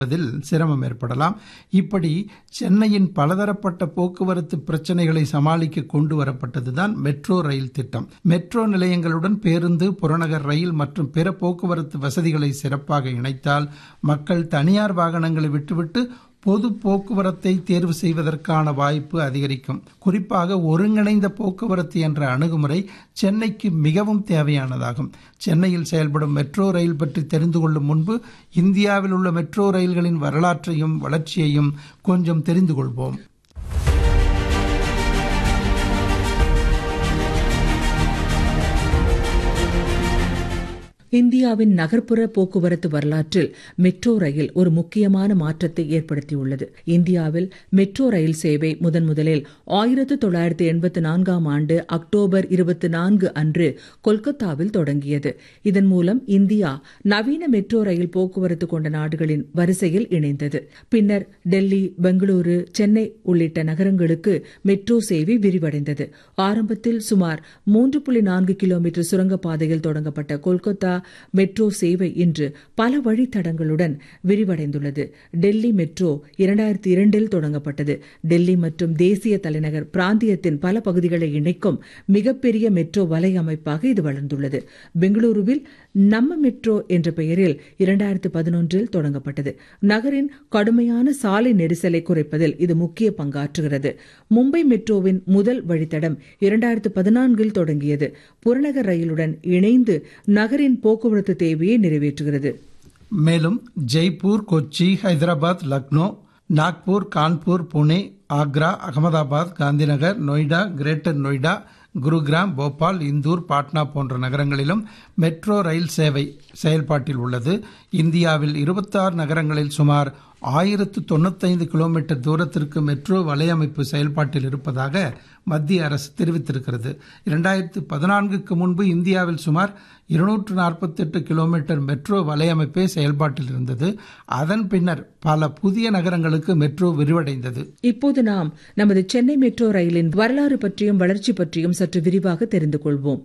அதில் சிரமம் ஏற்படலாம் இப்படி சென்னையின் பலதரப்பட்ட போக்குவரத்து பிரச்சனைகளை சமாளிக்க கொண்டு வரப்பட்டதுதான் மெட்ரோ ரயில் திட்டம் மெட்ரோ நிலையங்களுடன் பேருந்து புறநகர் ரயில் மற்றும் பிற போக்குவரத்து வசதிகளை சிறப்பாக இணைத்தால் மக்கள் தனியார் வாகனங்களை விட்டுவிட்டு பொது போக்குவரத்தை தேர்வு செய்வதற்கான வாய்ப்பு அதிகரிக்கும் குறிப்பாக ஒருங்கிணைந்த போக்குவரத்து என்ற அணுகுமுறை சென்னைக்கு மிகவும் தேவையானதாகும் சென்னையில் செயல்படும் மெட்ரோ ரயில் பற்றி தெரிந்து கொள்ளும் முன்பு இந்தியாவில் உள்ள மெட்ரோ ரயில்களின் வரலாற்றையும் வளர்ச்சியையும் கொஞ்சம் தெரிந்து கொள்வோம் இந்தியாவின் நகர்ப்புற போக்குவரத்து வரலாற்றில் மெட்ரோ ரயில் ஒரு முக்கியமான மாற்றத்தை ஏற்படுத்தியுள்ளது இந்தியாவில் மெட்ரோ ரயில் சேவை முதன் முதலில் ஆயிரத்து தொள்ளாயிரத்து எண்பத்தி நான்காம் ஆண்டு அக்டோபர் இருபத்தி நான்கு அன்று கொல்கத்தாவில் தொடங்கியது இதன் மூலம் இந்தியா நவீன மெட்ரோ ரயில் போக்குவரத்து கொண்ட நாடுகளின் வரிசையில் இணைந்தது பின்னர் டெல்லி பெங்களூரு சென்னை உள்ளிட்ட நகரங்களுக்கு மெட்ரோ சேவை விரிவடைந்தது ஆரம்பத்தில் சுமார் மூன்று புள்ளி நான்கு கிலோமீட்டர் சுரங்கப்பாதையில் தொடங்கப்பட்ட கொல்கத்தா மெட்ரோ சேவை இன்று பல வழித்தடங்களுடன் விரிவடைந்துள்ளது டெல்லி மெட்ரோ இரண்டாயிரத்தி இரண்டில் தொடங்கப்பட்டது டெல்லி மற்றும் தேசிய தலைநகர் பிராந்தியத்தின் பல பகுதிகளை இணைக்கும் மிகப்பெரிய மெட்ரோ வலையமைப்பாக இது வளர்ந்துள்ளது பெங்களூருவில் நம்ம மெட்ரோ என்ற பெயரில் இரண்டாயிரத்து பதினொன்றில் தொடங்கப்பட்டது நகரின் கடுமையான சாலை நெரிசலை குறைப்பதில் இது முக்கிய பங்காற்றுகிறது மும்பை மெட்ரோவின் முதல் வழித்தடம் இரண்டாயிரத்து பதினான்கில் தொடங்கியது புறநகர் ரயிலுடன் இணைந்து நகரின் போக்குவரத்து தேவையை நிறைவேற்றுகிறது மேலும் ஜெய்ப்பூர் கொச்சி ஹைதராபாத் லக்னோ நாக்பூர் கான்பூர் புனே ஆக்ரா அகமதாபாத் காந்திநகர் நொய்டா கிரேட்டர் நொய்டா குருகிராம் போபால் இந்தூர் பாட்னா போன்ற நகரங்களிலும் மெட்ரோ ரயில் சேவை செயல்பாட்டில் உள்ளது இந்தியாவில் இருபத்தாறு நகரங்களில் சுமார் ஆயிரத்து தொண்ணூத்தைந்து கிலோமீட்டர் தூரத்திற்கு மெட்ரோ வலையமைப்பு செயல்பாட்டில் இருப்பதாக மத்திய அரசு தெரிவித்திருக்கிறது இரண்டாயிரத்து பதினான்குக்கு முன்பு இந்தியாவில் சுமார் இருநூற்று நாற்பத்தி எட்டு கிலோமீட்டர் மெட்ரோ வலையமைப்பே செயல்பாட்டில் இருந்தது அதன் பின்னர் பல புதிய நகரங்களுக்கு மெட்ரோ விரிவடைந்தது இப்போது நாம் நமது சென்னை மெட்ரோ ரயிலின் வரலாறு பற்றியும் வளர்ச்சி பற்றியும் சற்று விரிவாக தெரிந்து கொள்வோம்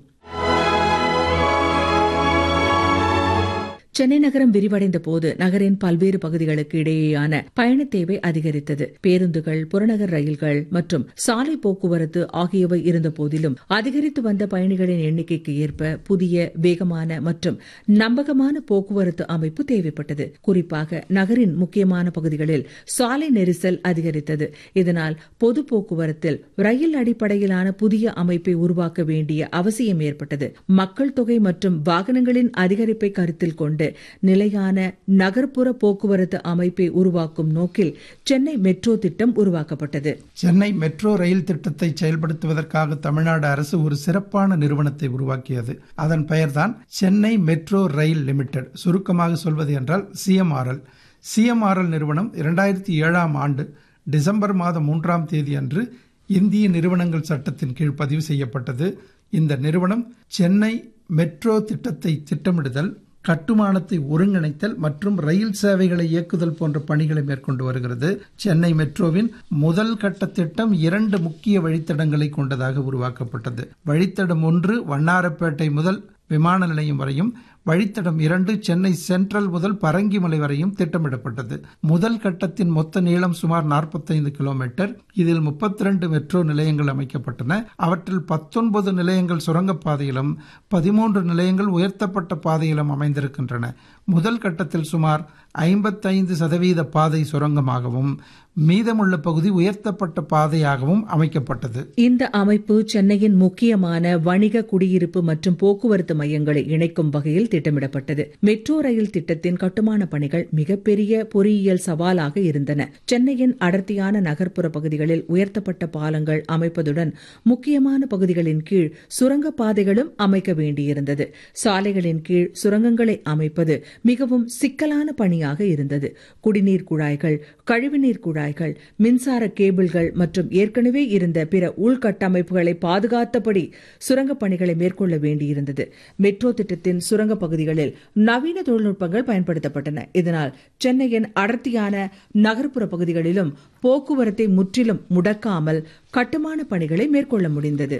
சென்னை நகரம் விரிவடைந்த போது நகரின் பல்வேறு பகுதிகளுக்கு இடையேயான பயண தேவை அதிகரித்தது பேருந்துகள் புறநகர் ரயில்கள் மற்றும் சாலை போக்குவரத்து ஆகியவை இருந்த போதிலும் அதிகரித்து வந்த பயணிகளின் எண்ணிக்கைக்கு ஏற்ப புதிய வேகமான மற்றும் நம்பகமான போக்குவரத்து அமைப்பு தேவைப்பட்டது குறிப்பாக நகரின் முக்கியமான பகுதிகளில் சாலை நெரிசல் அதிகரித்தது இதனால் பொது போக்குவரத்தில் ரயில் அடிப்படையிலான புதிய அமைப்பை உருவாக்க வேண்டிய அவசியம் ஏற்பட்டது மக்கள் தொகை மற்றும் வாகனங்களின் அதிகரிப்பை கருத்தில் கொண்டு நிலையான நகர்ப்புற போக்குவரத்து அமைப்பை உருவாக்கும் நோக்கில் சென்னை மெட்ரோ திட்டம் உருவாக்கப்பட்டது சென்னை மெட்ரோ ரயில் திட்டத்தை செயல்படுத்துவதற்காக தமிழ்நாடு அரசு ஒரு சிறப்பான நிறுவனத்தை உருவாக்கியது அதன் பெயர்தான் சென்னை மெட்ரோ ரயில் லிமிடெட் சுருக்கமாக சொல்வது என்றால் சிஎம்ஆர்எல் சிஎம்ஆர்எல் நிறுவனம் இரண்டாயிரத்தி ஏழாம் ஆண்டு டிசம்பர் மாதம் மூன்றாம் தேதி அன்று இந்திய நிறுவனங்கள் சட்டத்தின் கீழ் பதிவு செய்யப்பட்டது இந்த நிறுவனம் சென்னை மெட்ரோ திட்டத்தை திட்டமிடுதல் கட்டுமானத்தை ஒருங்கிணைத்தல் மற்றும் ரயில் சேவைகளை இயக்குதல் போன்ற பணிகளை மேற்கொண்டு வருகிறது சென்னை மெட்ரோவின் முதல் கட்ட திட்டம் இரண்டு முக்கிய வழித்தடங்களை கொண்டதாக உருவாக்கப்பட்டது வழித்தடம் ஒன்று வண்ணாரப்பேட்டை முதல் விமான நிலையம் வரையும் வழித்தடம் இரண்டு சென்னை சென்ட்ரல் முதல் பரங்கிமலை வரையும் திட்டமிடப்பட்டது முதல் கட்டத்தின் மொத்த நீளம் சுமார் நாற்பத்தைந்து கிலோமீட்டர் இதில் முப்பத்தி ரெண்டு மெட்ரோ நிலையங்கள் அமைக்கப்பட்டன அவற்றில் பத்தொன்பது நிலையங்கள் சுரங்கப்பாதையிலும் பதிமூன்று நிலையங்கள் உயர்த்தப்பட்ட பாதையிலும் அமைந்திருக்கின்றன முதல் கட்டத்தில் சுமார் ஐம்பத்தைந்து சதவீத பாதை சுரங்கமாகவும் மீதமுள்ள பகுதி உயர்த்தப்பட்ட பாதையாகவும் அமைக்கப்பட்டது இந்த அமைப்பு சென்னையின் முக்கியமான வணிக குடியிருப்பு மற்றும் போக்குவரத்து மையங்களை இணைக்கும் வகையில் திட்டமிடப்பட்டது மெட்ரோ ரயில் திட்டத்தின் கட்டுமான பணிகள் மிகப்பெரிய பொறியியல் சவாலாக இருந்தன சென்னையின் அடர்த்தியான நகர்ப்புற பகுதிகளில் உயர்த்தப்பட்ட பாலங்கள் அமைப்பதுடன் முக்கியமான பகுதிகளின் கீழ் சுரங்க பாதைகளும் அமைக்க வேண்டியிருந்தது சாலைகளின் கீழ் சுரங்கங்களை அமைப்பது மிகவும் சிக்கலான பணியாக இருந்தது குடிநீர் குழாய்கள் கழிவுநீர் குழாய்கள் மின்சார கேபிள்கள் மற்றும் ஏற்கனவே இருந்த பிற உள்கட்டமைப்புகளை பாதுகாத்தபடி சுரங்கப் பணிகளை மேற்கொள்ள வேண்டியிருந்தது மெட்ரோ திட்டத்தின் சுரங்க பகுதிகளில் நவீன தொழில்நுட்பங்கள் பயன்படுத்தப்பட்டன இதனால் சென்னையின் அடர்த்தியான நகர்ப்புற பகுதிகளிலும் போக்குவரத்தை முற்றிலும் முடக்காமல் கட்டுமான பணிகளை மேற்கொள்ள முடிந்தது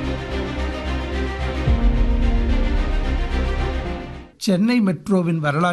சென்னை மெட்ரோவின் வரலாற்று